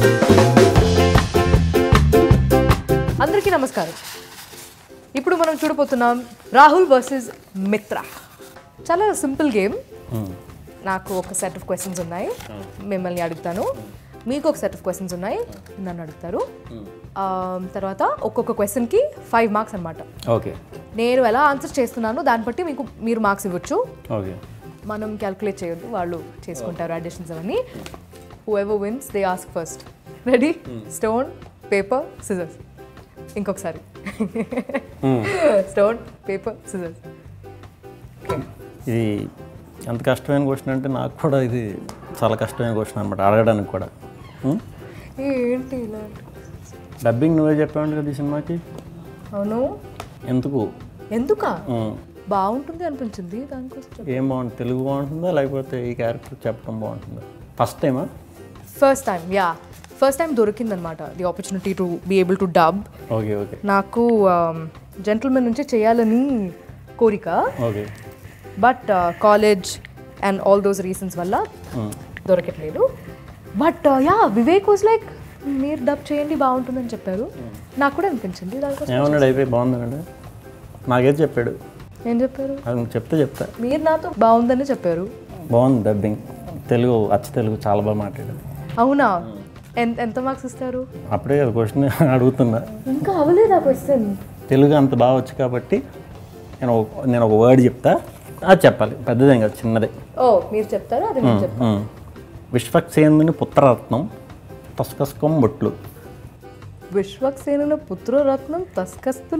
అందరికీ నమస్కారం ఇప్పుడు మనం చూడబోతున్నాం రాహుల్ వర్సెస్ మిత్ర చాలా సింపుల్ గేమ్ నాకు ఒక సెట్ ఆఫ్ క్వశ్చన్స్ ఉన్నాయి మిమ్మల్ని అడుగుతాను మీకు ఒక సెట్ ఆఫ్ క్వశ్చన్స్ ఉన్నాయి నన్ను అడుగుతారు ఆ, తర్వాత ఒక్కొక్క క్వశ్చన్కి ఫైవ్ మార్క్స్ అనమాట ఓకే నేను ఎలా ఆన్సర్ చేస్తున్నానో దాన్ని బట్టి మీకు మీరు మార్క్స్ ఇవ్వచ్చు ఓకే మనం క్యాల్కులేట్ చేయొద్దు వాళ్ళు చేసుకుంటారు అడిషన్స్ అవన్నీ whoever wins they ask first ready stone paper scissors ఇంకొకసారి స్టోన్ పేపర్ సిజర్స్ ఇది ఎంత కష్టమైన క్వశ్చన్ అంటే నాకు కూడా ఇది చాలా కష్టమైన క్వశ్చన్ అనమాట అడగడానికి కూడా ఉం? ఏంటి ఇలాంటి డబ్బింగ్ నువ్వే చెప్పావు కదా ఈ సినిమాకి అవును ఎందుకు ఎందుకా ఉం. బాగుంటుంది అనిపించింది దానికోసం చెప్ప- ఏం బాగుంటుంది తెలుగు బాగుంటుందా లేకపోతే ఈ క్యారెక్టర్ చెప్పడం బాగుంటుందా ఫస్ట్ టైమా first time ya first time దొరికిందనమాట the opportunity to be able to dub okay okay నాకు జెంటల్మెన్ నుంచి చేయాలని కోరిక okay but college and all those reasons వల్ల దొరకట్లేదు but ya Vivek was like మీరు డబ్ చేయండి బాగుంటుందని చెప్పారు నాకు కూడా అనిపించింది దానికోసం ఏమన్నాడు అయిపోయి బాగుందండి నాకైతే చెప్పాడు ఏం చెప్పారు అది నువ్వు చెప్తే చెప్తా మీరు నాతో బాగుందని చెప్పారు బాగుంది డబ్బింగ్ తెలుగు అచ్చ తెలుగు చాలా బాగా మాట్లాడాడు అవునా ఎంత ఎంత మార్క్స్ ఇస్తారు అప్పుడే కదా క్వశ్చన్ అడుగుతున్నా ఇంకా అవ్వలేదా క్వశ్చన్ తెలుగు అంత బాగా వచ్చు కాబట్టి నేను ఒక- నేను ఒక వర్డ్ చెప్తా అది చెప్పాలి పెద్దదేం కాదు చిన్నదే ఓ మీరు చెప్తారా అది నేను చెప్తాను ఉం. విశ్వక్సేనుని పుత్రరత్నం తస్కస్కం బొట్లు విశ్వక్సేన పుత్రరత్నం తస్కస్తులు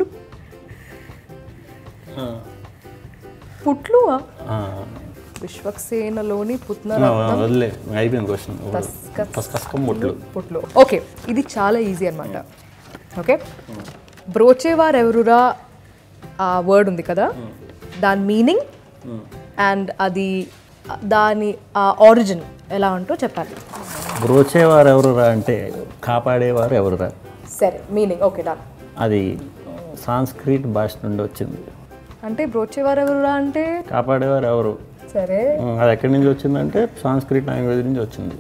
పుట్లువా ఆ, విశ్వక్సేనలోని పుత్న ఆ, వదిలే అయిపోయింది క్వశ్చన్ తస్కస్ తస్కస్కం బొట్లు పుట్లు ఓకే ఇది చాలా ఈజీ అనమాట ఓకే బ్రోచేవారు ఎవరురా ఆ వర్డ్ ఉంది కదా దాని మీనింగ్ అండ్ అది దాని ఆ ఆరిజిన్ ఎలా ఉంటో చెప్పాలి బ్రోచేవారు ఎవరురా అంటే కాపాడేవారు ఎవరురా సరే మీనింగ్ ఓకే డాన్ అది సాంస్క్రిట్ భాష నుండి వచ్చింది అంటే బ్రోచేవారు ఎవరురా అంటే కాపాడేవారు ఎవరు సరే ఉం, అది ఎక్కడి నుంచి వచ్చిందంటే సాంస్క్రిట్ లాంగ్వేజ్ నుంచి వచ్చింది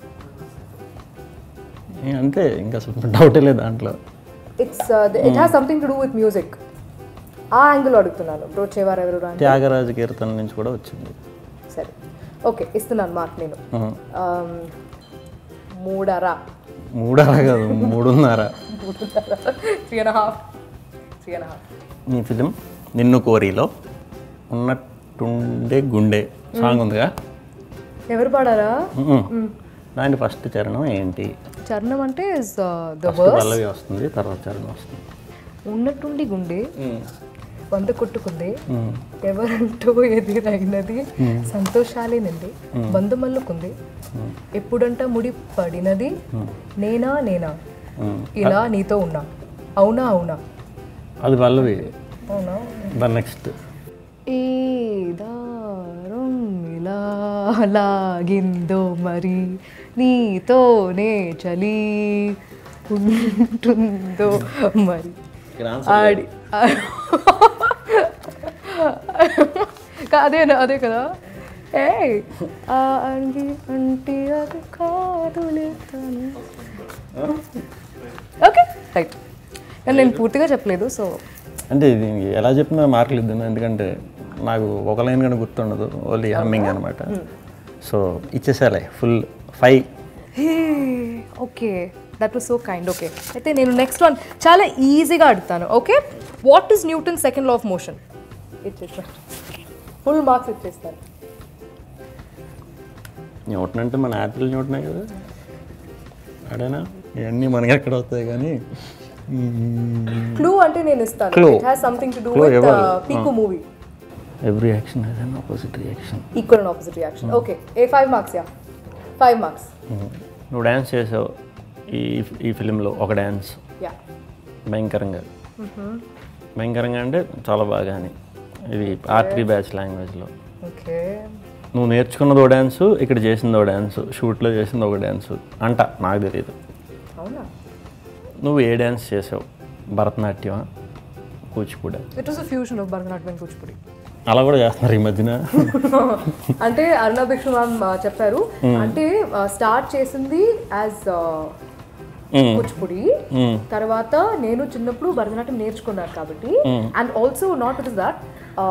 ఏ, అంతే ఇంకా అసలు డౌటే లేదు దాంట్లో it's it has something to do with music ఆ యాంగిల్ అడుగుతున్నాను బ్రోచేవారు ఎవరురా అంటే త్యాగరాజ కీర్తన నుంచి కూడా వచ్చింది సరే ఓకే ఇస్తున్నాను మార్క్ నేను ఉం. Um, మూడరా మూడర కాదు మూడున్నర three and half three and half ఈ ఫిలిం నిన్ను కోరిలో ఉన్నట్టుండే గుండె సాంగ్ ఉందిగా ఎవరు పాడారా ఉం. దాని ఫస్ట్ చరణం ఏంటి చరణం అంటే ఇస్ ద ఫస్ట్ వర్స్ పల్లవి వస్తుంది తర్వాత చరణం వస్తుంది ఉన్నట్టుండి గుండె వంద కొట్టుకుంది ఉం. ఎవరంటూ ఎదురైనది సంతోషాలేనండి బంధమల్లుకుంది ఎప్పుడంట ముడి పడినది నేనా నేనా ఉం. ఇలా నీతో ఉన్నా అవునా అవునా అది పల్లవి అవునా దాని నెక్స్ట్ ఈ దారం ఇలా లాగిందో మరి నీతోనే చలి ఉంటుందో మరి ఆడి కా- అదేనా అదే కదా ఏ ఆ అంగి అంటే అది కాదులే తను. ఓకే రైట్ కానీ నేను పూర్తిగా చెప్పలేదు సో అంటే ఇది ఎలా చెప్పినా మార్కులు ఇద్దాను ఎందుకంటే నాకు ఒక లైన్ కానీ గుర్తుండదు ఓన్లీ హమ్మింగ్ అనమాట సో ఇచ్చేసాలే full five hey okay that was so kind okay అయితే నేను నెక్స్ట్ వన్ చాలా ఈజీగా అడుగుతాను okay what is Newton second law of motion ఇచ్చేస్తాను ఫుల్ మార్క్స్ ఇచ్చేస్తాను న్యూటన్ అంటే మన యాపిల్ న్యూటనే కదా అడేనా ఇవన్నీ మనకి ఎక్కడ వస్తాయి కానీ క్లూ అంటే నేను ఇస్తాను Clue. It has something to do Clue with ఇవ్వాలి. పీకో movie every action has an opposite reaction equal and opposite reaction okay a five marks ya five marks నువ్వు డ్యాన్స్ చేసావు ఈ ఈ ఫిలింలో ఒక డ్యాన్స్ యా భయంకరంగా భయంకరంగా అంటే చాలా బాగా అని ఇది ఆర్ త్రీ బ్యాచ్ లాంగ్వేజ్లో ఓకే నువ్వు నేర్చుకున్నది ఒక డ్యాన్సు ఇక్కడ చేసింది ఒక డ్యాన్సు షూట్లో చేసింది ఒక డ్యాన్సు అంట నాకు తెలియదు అవునా నువ్వు ఏ డ్యాన్స్ చేసావు భరతనాట్యమా Kuchipudi it was a fusion of Bharatanatyam and Kuchipudi అలా కూడా చేస్తున్నారు ఈ మధ్యన అంటే అరుణా భిక్షు మ్యామ్ చెప్పారు అంటే స్టార్ట్ చేసింది యాజ్ కూచిపూడి తర్వాత నేను చిన్నప్పుడు భరతనాట్యం నేర్చుకున్నాను కాబట్టి and also not it is that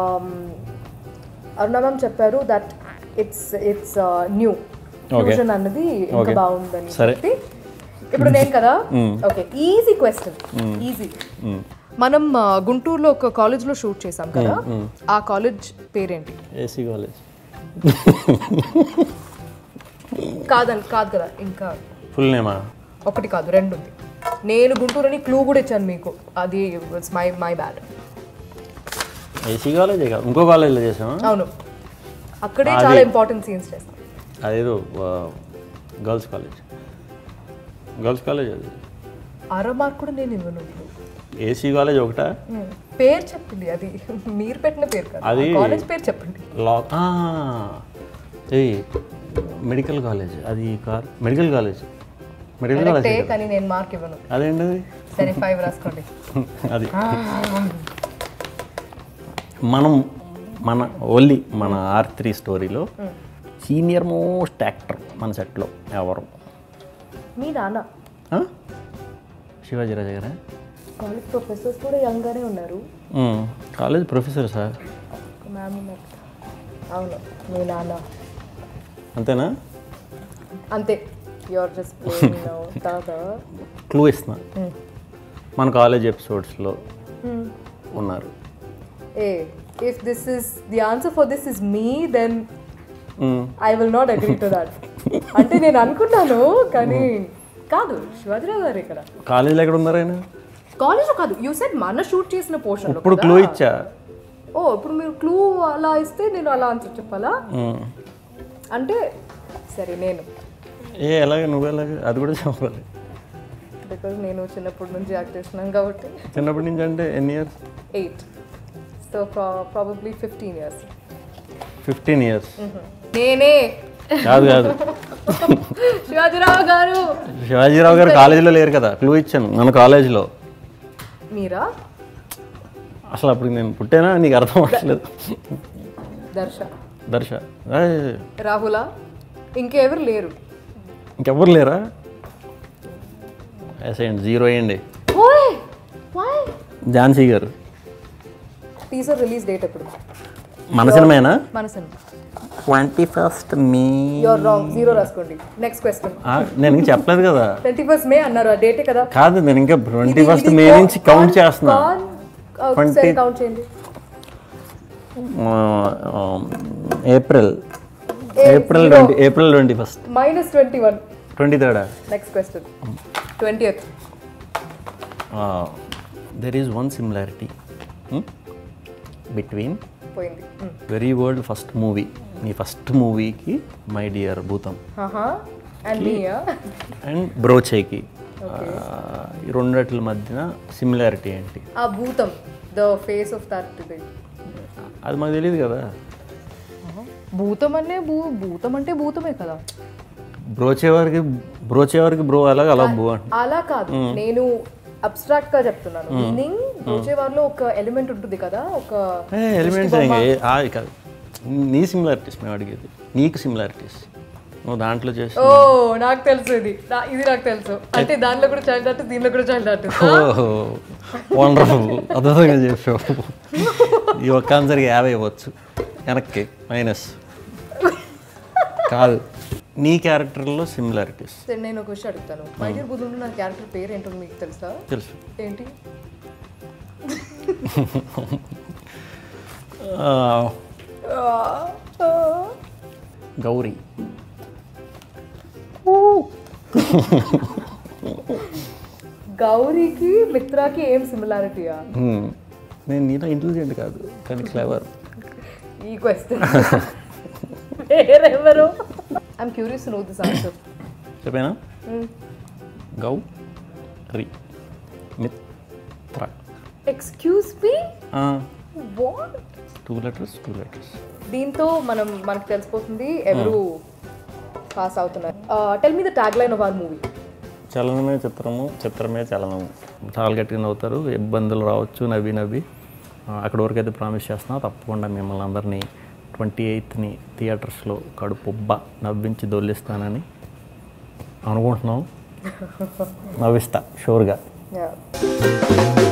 Aruna ma'am చెప్పారు that it's it's new fusion అన్నది ఇంకా బాగుందని సరే. చెప్పి ఇప్పుడు నేను కదా ఓకే ఈజీ క్వశ్చన్ ఈజీ మనం ఆ, గుంటూరులో ఒక కాలేజ్లో షూట్ చేసాం కదా ఆ కాలేజ్ పేరేంటి ఏసీ కాలేజ్ కాదని కాదు కదా ఇంకా ఫుల్ నేమా ఒకటి కాదు రెండు ఉంది నేను గుంటూరుని క్లూ కూడా ఇచ్చాను మీకు అది మై మై బ్యాడ్ ఏసీ కాలేజే కాదు ఇంకో కాలేజ్లో చేసామా అవును అక్కడే చాలా ఇంపార్టెంట్ సీన్స్ చేస్తాం అదేదో గర్ల్స్ కాలేజ్ గర్ల్స్ కాలేజ్ అది అర మార్క్ కూడా నేను ఇవ్వను ఇప్పుడు. ఏసీ కాలేజ్ ఒకటా Hmm. పేరు చెప్పండి అది మీరు పెట్టిన పేరు కాదు అది- కాలేజ్ పేరు చెప్పండి లా ఏ మెడికల్ కాలేజ్ అది car medical college medical college కరెక్టే కానీ నేను మార్క్ ఇవ్వను అదేంటి అది సరే ఫైవ్ రాసుకోండి అది మనం మన ఓన్లీ మన ఆర్ త్రీ స్టోరీలో సీనియర్ మోస్ట్ యాక్టర్ మన సెట్లో ఎవరు మీ నాన్న ఆ? శివాజీ రాజా గారా కాలేజ్ ప్రొఫెసర్స్ కూడా యంగ్ గానే ఉన్నారు మ్మ్. కాలేజ్ ప్రొఫెసర్ సార్ మ్యామ్ ఉన్నారు అవును మీ నాన్న అంతేనా అంతే యువర్ జస్ట్ ప్లేయింగ్ నౌ తర్వాత క్లూ ఇస్తున్నా మన కాలేజ్ ఎపిసోడ్స్లో ఉన్నారు a if this is the answer for this is me then hmm. I will not agree to that అంటే నేను అనుకున్నాను కానీ కాదు శివాజీరావు గారు ఇక్కడ కాలేజీలో ఎక్కడ ఉన్నారు ఆయన కాలేజ్ కాదు యూ సెడ్ మన షూట్ చేసిన పోర్షన్ ఇప్పుడు క్లూ ఇచ్చా ఓ ఇప్పుడు మీరు క్లూ అలా ఇస్తే నేను అలా ఆన్సర్ చెప్పాలా మ్మ్. అంటే సరే నేను ఏ ఎలాగ నువ్వు ఎలాగ అది కూడా చెప్పాలి బికాజ్ నేను చిన్నప్పటి నుంచి యాక్ట్ చేస్తున్నాను కాబట్టి చిన్నప్పటి నుంచి అంటే ఎన్ని years eight so probably fifteen years fifteen years నేనే కాదు కాదు శివాజీరావు గారు శివాజీరావు గారు కాలేజీలో లేరు కదా క్లూ ఇచ్చాను మన కాలేజీలో మీరా అసలు అప్పుడు నేను పుట్టానా నీకు అర్థం అవ్వట్లేదు దర్శ దర్శ ఏయ్, రాహుల ఇంకెవరు లేరు ఇంకెవ్వరు లేరా వేసేయండి జీరో వేయండి ఓయ్ వాయ్ ఝాన్సీ గారు టీజర్ రిలీజ్ డేట్ ఎప్పుడు మన సినిమానా మన సినిమా twenty first May your wrong zero రాసుకోండి నెక్స్ట్ క్వశ్చన్ నేను ఇంకా చెప్పలేదు కదా ట్వంటీ ఫస్ట్ మే అన్నారు ఆ డేటే కదా కాదు నేను ఇంకా ట్వంటీ ఫస్ట్ మే నుంచి కౌంట్ చేస్తున్నా ఒకసారి కౌంట్ చేయండి April April twenty April twenty first minus twenty one twenty థర్డా next question twenty eighth there is one similarity between పోయింది వెరీ వరల్డ్ ఫస్ట్ మూవీ నీ ఫస్ట్ మూవీకి మై డియర్ భూతం అండ్ మీయా and బ్రోచేకి ఈ రెండిట్ల మధ్యన సిమిలారిటీ ఏంటి ఆ భూతం ద ఫేస్ ఆఫ్ దట్ అది మాకు తెలియదు కదా భూతం అనే భూ భూతం అంటే భూతమే కదా బ్రోచే వారికి బ్రోచే వారికి బ్రో అలాగ అలా బో అంట అలా కాదు నేను అబ్స్ట్రాక్ట్ గా చెప్తున్నాను మీనింగ్ వచ్చేవారిలో ఒక ఎలిమెంట్ ఉంటుంది కదా ఒక ఎలిమెంట్స్ కాదు నీ సిమిలారిటీస్ మేము అడిగేది నీకు సిమిలారిటీస్ నువ్వు దాంట్లో చేసి ఓ నాకు తెలుసు ఇది నా- ఇది నాకు తెలుసు అంటే దానిలో కూడా చైల్డ్ ఆర్టిస్ట్ దీనిలో కూడా చైల్డ్ ఆర్టిస్ట్ ఓహో వండర్ఫుల్ అద్భుతంగా చెప్పావు ఈ ఒక్క ఆన్సర్కి యాభై ఇవ్వచ్చు వెనక్కి మైనస్ కాదు నీ క్యారెక్టర్లో సిమిలారిటీస్ సరే నేను ఒక విషయం అడుగుతాను మై డియర్ బుద్ధుడు నా క్యారెక్టర్ పేరు ఏంటో మీకు తెలుసా తెలుసు ఏంటి ఆ, గౌరీ గౌరీకి మిత్రాకి ఏం సిమిలారిటీయా హ్మ్. నేను నీలో ఇంటెలిజెంట్ కాదు కానీ క్లెవర్ ఈ క్వశ్చన్ వేరెవరు I'm curious know this answer చెప్పానా Gauri Mitra excuse me what two letters two letters దీంతో మనం మనకు తెలిసిపోతుంది ఎవరు పాస్ అవుతున్నారు tell me the tag line of our movie చలనమే చిత్రము చిత్రమే చలనము చాలా గట్టిగా నవ్వుతారు ఇబ్బందులు రావచ్చు నవ్వి నవ్వి ఆ, అక్కడి వరకు అయితే ప్రామిస్ చేస్తున్నా తప్పకుండా మిమ్మల్ని అందరినీ ట్వంటీ ఎయిత్ని థియేటర్స్లో కడుపుబ్బ నవ్వించి దొల్లిస్తానని అనుకుంటున్నాం నవ్విస్తా షూర్గా Yeah.